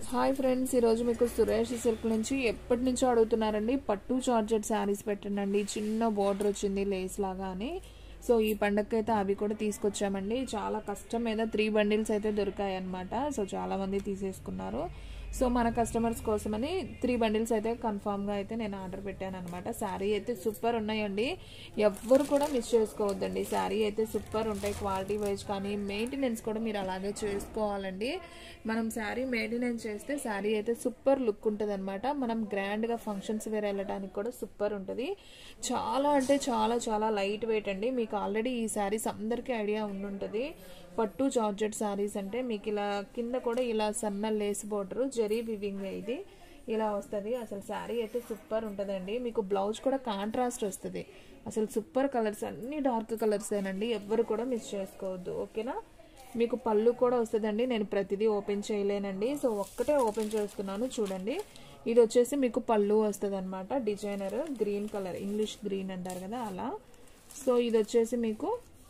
hi friends ఈరోజు మీకు Suresh silk నుంచి ఎప్పటి నుంచో అడుగుతున్నారండి పట్టు చార్జెడ్ శారీస్ పెట్టండి చిన్న బోర్డర్ వచ్చింది లేస్ లాగా అని సో ఈ పండగకి అయితే అవి కూడా తీసుకొచ్చామండి చాలా కష్టం మీద త్రీ బండిల్స్ అయితే దొరికాయి అనమాట సో చాలా మంది తీసేసుకున్నారు సో మన కస్టమర్స్ కోసమని త్రీ బండిల్స్ అయితే కన్ఫామ్గా అయితే నేను ఆర్డర్ పెట్టాను అనమాట శారీ అయితే సూపర్ ఉన్నాయండి ఎవ్వరు కూడా మిస్ చేసుకోవద్దండి శారీ అయితే సూపర్ ఉంటాయి క్వాలిటీ వైజ్ కానీ మెయింటెనెన్స్ కూడా మీరు అలాగే చేసుకోవాలండి మనం శారీ మెయింటెనెన్స్ చేస్తే శారీ అయితే సూపర్ లుక్ ఉంటుంది అనమాట మనం గ్రాండ్గా ఫంక్షన్స్ వేర్ వెళ్ళడానికి కూడా సూపర్ ఉంటుంది చాలా అంటే చాలా చాలా లైట్ వెయిట్ అండి మీకు ఆల్రెడీ ఈ శారీస్ అందరికీ ఐడియా ఉండుంటుంది పట్టు జార్జెట్ శారీస్ అంటే మీకు ఇలా కింద కూడా ఇలా సన్న లేస్ బోర్డర్ జరీ వివింగ్ ఇది ఇలా వస్తుంది అసలు శారీ అయితే సూపర్ ఉంటుందండి మీకు బ్లౌజ్ కూడా కాంట్రాస్ట్ వస్తుంది అసలు సూపర్ కలర్స్ అన్ని డార్క్ కలర్స్ ఏనండి ఎవ్వరు కూడా మిస్ చేసుకోవద్దు ఓకేనా మీకు పళ్ళు కూడా వస్తుందండి నేను ప్రతిదీ ఓపెన్ చేయలేనండి సో ఒక్కటే ఓపెన్ చేస్తున్నాను చూడండి ఇది వచ్చేసి మీకు పళ్ళు వస్తుంది అనమాట designer green colour English green అంటారు కదా అలా సో ఇది వచ్చేసి మీకు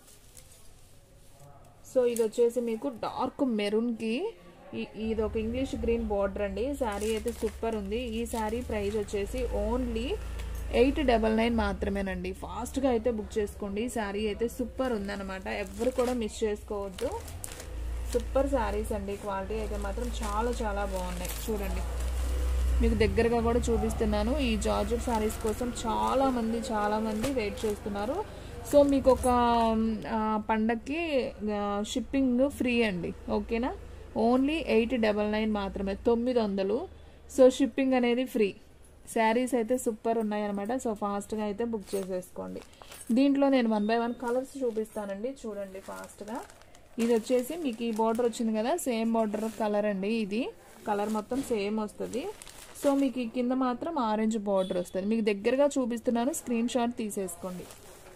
సో ఇది వచ్చేసి మీకు డార్క్ మెరూన్కి ఇది ఒక ఇంగ్లీష్ గ్రీన్ బార్డర్ అండి శారీ అయితే సూపర్ ఉంది ఈ శారీ ప్రైస్ వచ్చేసి ఓన్లీ ఎయిట్ డబల్ నైన్ మాత్రమేనండి ఫాస్ట్గా అయితే బుక్ చేసుకోండి శారీ అయితే సూపర్ ఉందన్నమాట ఎవరు కూడా మిస్ చేసుకోవద్దు సూపర్ శారీస్ అండి క్వాలిటీ అయితే మాత్రం చాలా చాలా బాగున్నాయి చూడండి మీకు దగ్గరగా కూడా చూపిస్తున్నాను ఈ జార్జెట్ శారీస్ కోసం చాలా మంది చాలా మంది వెయిట్ చేస్తున్నారు సో మీకు ఒక పండక్కి షిప్పింగ్ ఫ్రీ అండి ఓకేనా ఓన్లీ ఎయిట్ డబల్ నైన్ మాత్రమే తొమ్మిది వందలు సో షిప్పింగ్ అనేది ఫ్రీ శారీస్ అయితే సూపర్ ఉన్నాయన్నమాట సో ఫాస్ట్గా అయితే బుక్ చేసేసుకోండి దీంట్లో నేను వన్ బై వన్ కలర్స్ చూపిస్తానండి చూడండి ఫాస్ట్గా ఇది వచ్చేసి మీకు ఈ బార్డర్ వచ్చింది కదా సేమ్ బార్డర్ కలర్ అండి ఇది కలర్ మొత్తం సేమ్ వస్తుంది సో మీకు ఈ కింద మాత్రం ఆరెంజ్ బార్డర్ వస్తుంది మీకు దగ్గరగా చూపిస్తున్నాను స్క్రీన్ షాట్ తీసేసుకోండి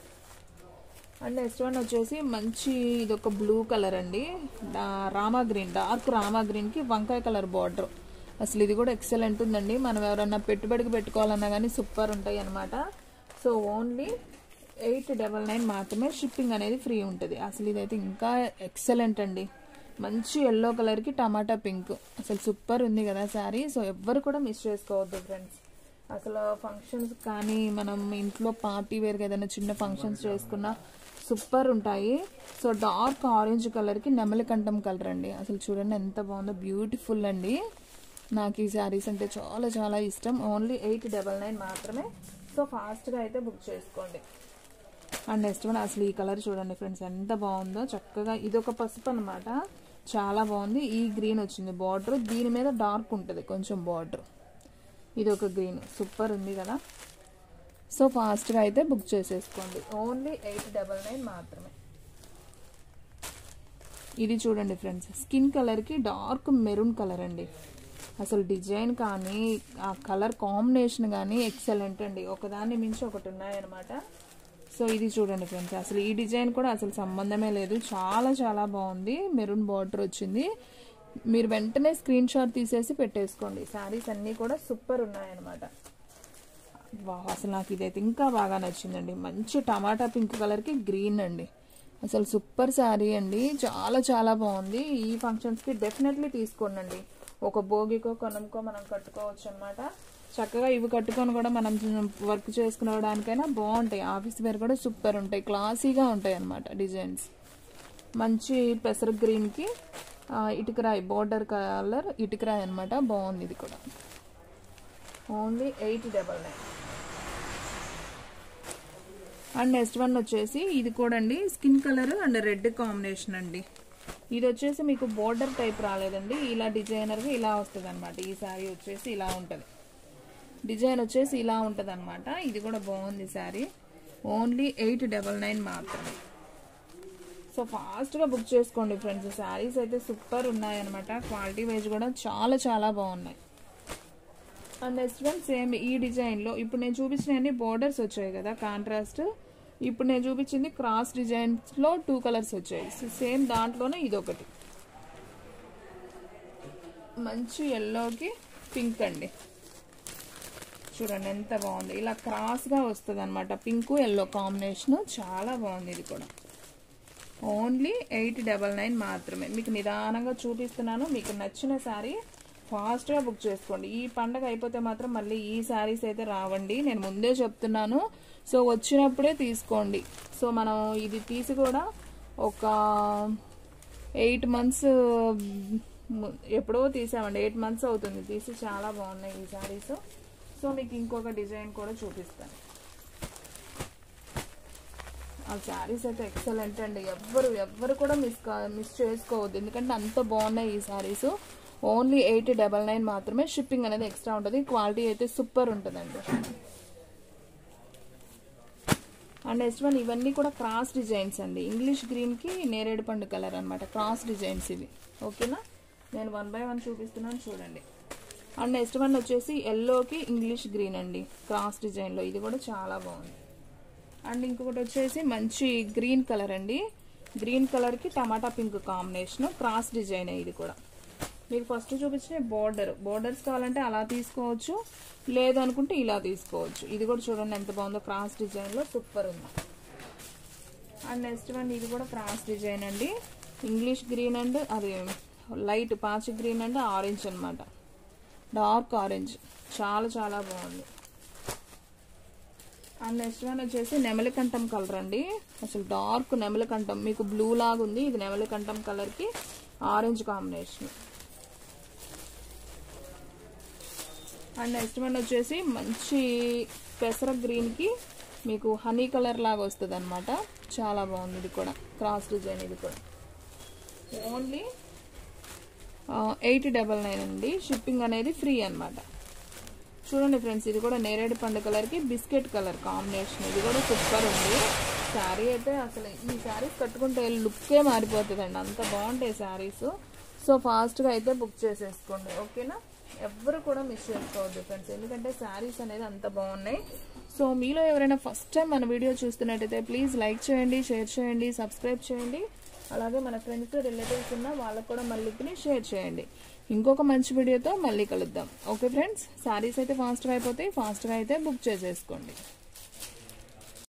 అండ్ నెక్స్ట్ వన్ వచ్చేసి మంచి ఇది ఒక బ్లూ కలర్ అండి రామా గ్రీన్ డార్క్ రామా గ్రీన్కి వంకాయ కలర్ బార్డర్ అసలు ఇది కూడా ఎక్సలెంట్ ఉందండి మనం ఎవరన్నా పెట్టుబడికి పెట్టుకోవాలన్నా కానీ సూపర్ ఉంటాయి అనమాట so only eight double nine మాత్రమే షిప్పింగ్ అనేది ఫ్రీ ఉంటుంది అసలు ఇదైతే ఇంకా ఎక్సలెంట్ అండి మంచి ఎల్లో కలర్కి టమాటా పింక్ అసలు సూపర్ ఉంది కదా శారీ సో ఎవ్వరు కూడా మిస్ చేసుకోవద్దు ఫ్రెండ్స్ అసలు ఫంక్షన్స్ కానీ మనం ఇంట్లో పార్టీ వేర్గా ఏదైనా చిన్న ఫంక్షన్స్ చేసుకున్నా సూపర్ ఉంటాయి సో డార్క్ ఆరెంజ్ కలర్కి నెమలికంఠం కలర్ అండి అసలు చూడండి ఎంత బాగుందో బ్యూటిఫుల్ అండి నాకు ఈ శారీస్ అంటే చాలా చాలా ఇష్టం ఓన్లీ ఎయిట్ డబల్ నైన్ మాత్రమే సో ఫాస్ట్గా అయితే బుక్ చేసుకోండి అండ్ నెక్స్ట్ వన్ అసలు ఈ కలర్ చూడండి ఫ్రెండ్స్ ఎంత బాగుందో చక్కగా ఇది ఒక పసుపు అనమాట చాలా బాగుంది ఈ గ్రీన్ వచ్చింది బార్డర్ దీని మీద డార్క్ ఉంటుంది కొంచెం బార్డర్ ఇది ఒక గ్రీన్ సూపర్ ఉంది కదా సో ఫాస్ట్గా అయితే బుక్ చేసేసుకోండి ఓన్లీ ఎయిట్ డబల్ నైన్ మాత్రమే ఇది చూడండి ఫ్రెండ్స్ స్కిన్ కలర్కి డార్క్ మెరూన్ కలర్ అండి అసలు డిజైన్ కానీ ఆ కలర్ కాంబినేషన్ కానీ ఎక్సలెంట్ అండి ఒకదాన్ని మించి ఒకటి ఉన్నాయన్నమాట సో ఇది చూడండి ఫ్రెండ్స్ అసలు ఈ డిజైన్ కూడా అసలు సంబంధమే లేదు చాలా చాలా బాగుంది మెరూన్ బార్డర్ వచ్చింది మీరు వెంటనే స్క్రీన్ షాట్ తీసేసి పెట్టేసుకోండి శారీస్ అన్నీ కూడా సూపర్ ఉన్నాయన్నమాట వా అసలు నాకు ఇదైతే ఇంకా బాగా నచ్చిందండి మంచి టమాటా పింక్ కలర్కి గ్రీన్ అండి అసలు సూపర్ శారీ అండి చాలా చాలా బాగుంది ఈ ఫంక్షన్స్కి డెఫినెట్లీ తీసుకోండి ఒక భోగికో కొనంకో మనం కట్టుకోవచ్చు అనమాట చక్కగా ఇవి కట్టుకొని కూడా మనం వర్క్ చేసుకునేదానికైనా బాగుంటాయి ఆఫీస్ వేర్ కూడా సూపర్ ఉంటాయి క్లాసీగా ఉంటాయి అనమాట డిజైన్స్ మంచి పెసర గ్రీన్కి ఇటుకరాయి బోర్డర్ కలర్ ఇటుకరాయి అనమాట బాగుంది ఇది కూడా only eight double nine and next one వచ్చేసి ఇది కూడా అండి skin colour and red combination అండి ఇది వచ్చేసి మీకు బోర్డర్ టైప్ రాలేదండి ఇలా డిజైనర్గా ఇలా వస్తుంది అనమాట ఈ శారీ వచ్చేసి ఇలా ఉంటుంది డిజైన్ వచ్చేసి ఇలా ఉంటుంది అనమాట ఇది కూడా బాగుంది sari only eight double nine మాత్రమే సో ఫాస్ట్గా బుక్ చేసుకోండి ఫ్రెండ్స్ శారీస్ అయితే సూపర్ ఉన్నాయన్నమాట క్వాలిటీ వైజ్ కూడా చాలా చాలా బాగున్నాయి అండ్ నెక్స్ట్ వన్ సేమ్ ఈ డిజైన్లో ఇప్పుడు నేను చూపించిన బోర్డర్స్ వచ్చాయి కదా కాంట్రాస్ట్ ఇప్పుడు నేను చూపించింది క్రాస్ డిజైన్స్లో టూ కలర్స్ వచ్చాయి సేమ్ దాంట్లోనే ఇదొకటి మంచి ఎల్లోకి పింక్ అండి చూడండి ఎంత బాగుంది ఇలా క్రాస్గా వస్తుంది అనమాట పింక్ ఎల్లో కాంబినేషన్ చాలా బాగుంది ఇది కూడా ఓన్లీ ఎయిట్ డబల్ నైన్ మాత్రమే మీకు నిదానంగా చూపిస్తున్నాను మీకు నచ్చిన శారీ ఫాస్ట్గా బుక్ చేసుకోండి ఈ పండగ అయిపోతే మాత్రం మళ్ళీ ఈ శారీస్ అయితే రావండి నేను ముందే చెప్తున్నాను సో వచ్చినప్పుడే తీసుకోండి సో మనం ఇది తీసి కూడా ఒక ఎయిట్ మంత్స్ ఎప్పుడో తీసామండి ఎయిట్ మంత్స్ అవుతుంది తీసి చాలా బాగున్నాయి ఈ శారీస్ సో మీకు ఇంకొక డిజైన్ కూడా చూపిస్తాను ఆ శారీస్ అయితే ఎక్సలెంట్ అండి ఎవ్వరు ఎవ్వరు కూడా మిస్ కా మిస్ చేసుకోవద్దు ఎందుకంటే అంత బాగున్నాయి ఈ saris only eight double nine మాత్రమే షిప్పింగ్ అనేది ఎక్స్ట్రా ఉంటుంది క్వాలిటీ అయితే సూపర్ ఉంటుందండి అండ్ నెక్స్ట్ వన్ ఇవన్నీ కూడా క్రాస్ డిజైన్స్ అండి ఇంగ్లీష్ గ్రీన్కి నేరేడు పండు కలర్ అనమాట క్రాస్ డిజైన్స్ ఇవి ఓకేనా నేను వన్ బై వన్ చూపిస్తున్నాను చూడండి అండ్ నెక్స్ట్ వన్ వచ్చేసి ఎల్లోకి ఇంగ్లీష్ గ్రీన్ అండి క్రాస్ డిజైన్లో ఇది కూడా చాలా బాగుంది అండ్ ఇంకొకటి వచ్చేసి మంచి గ్రీన్ కలర్ అండి గ్రీన్ కలర్కి టమాటా పింక్ కాంబినేషన్ క్రాస్ డిజైన్ ఇది కూడా మీకు ఫస్ట్ చూపించిన బోర్డర్ బోర్డర్స్ కావాలంటే అలా తీసుకోవచ్చు లేదు అనుకుంటే ఇలా తీసుకోవచ్చు ఇది కూడా చూడండి ఎంత బాగుందో క్రాస్ డిజైన్లో సూపర్ ఉంది అండ్ నెక్స్ట్ వన్ ఇది కూడా క్రాస్ డిజైన్ అండి ఇంగ్లీష్ గ్రీన్ అండ్ అది లైట్ పాచి గ్రీన్ అండ్ ఆరెంజ్ అనమాట డార్క్ ఆరెంజ్ చాలా చాలా బాగుంది అండ్ నెక్స్ట్ వన్ వచ్చేసి నెమలికంఠం కలర్ అండి అసలు డార్క్ నెమలికంఠం మీకు బ్లూ లాగా ఉంది ఇది నెమలికంఠం కలర్కి orange combination and next one వచ్చేసి మంచి పెసర గ్రీన్కి మీకు హనీ కలర్ లాగా వస్తుంది అనమాట చాలా బాగుంది ఇది కూడా క్రాస్ డిజైన్ ఇది కూడా ఓన్లీ ఎయిట్ డబల్ నైన్ అండి షిప్పింగ్ అనేది ఫ్రీ అనమాట చూడండి ఫ్రెండ్స్ ఇది కూడా నేరేడు పండు కలర్కి బిస్కెట్ కలర్ కాంబినేషన్ ఇది కూడా సూపర్ ఉంది శారీ అయితే అసలు ఈ శారీస్ కట్టుకుంటే లుక్కే మారిపోతుందండి అంత బాగుంటాయి శారీస్ సో ఫాస్ట్గా అయితే బుక్ చేసేసుకోండి ఓకేనా ఎవ్వరు కూడా మిస్ చేసుకోవద్దు ఫ్రెండ్స్ ఎందుకంటే శారీస్ అనేది అంత బాగున్నాయి సో మీలో ఎవరైనా ఫస్ట్ టైం మన వీడియో చూస్తున్నట్టయితే ప్లీజ్ లైక్ చేయండి షేర్ చేయండి సబ్స్క్రైబ్ చేయండి అలాగే మన ఫ్రెండ్స్ రిలేటివ్స్ ఉన్న వాళ్ళకు కూడా మళ్ళీ షేర్ చేయండి ఇంకొక మంచి వీడియోతో మళ్ళీ కలుద్దాం ఓకే ఫ్రెండ్స్ శారీస్ అయితే ఫాస్ట్గా అయిపోతాయి ఫాస్ట్గా అయితే బుక్ చేసేసుకోండి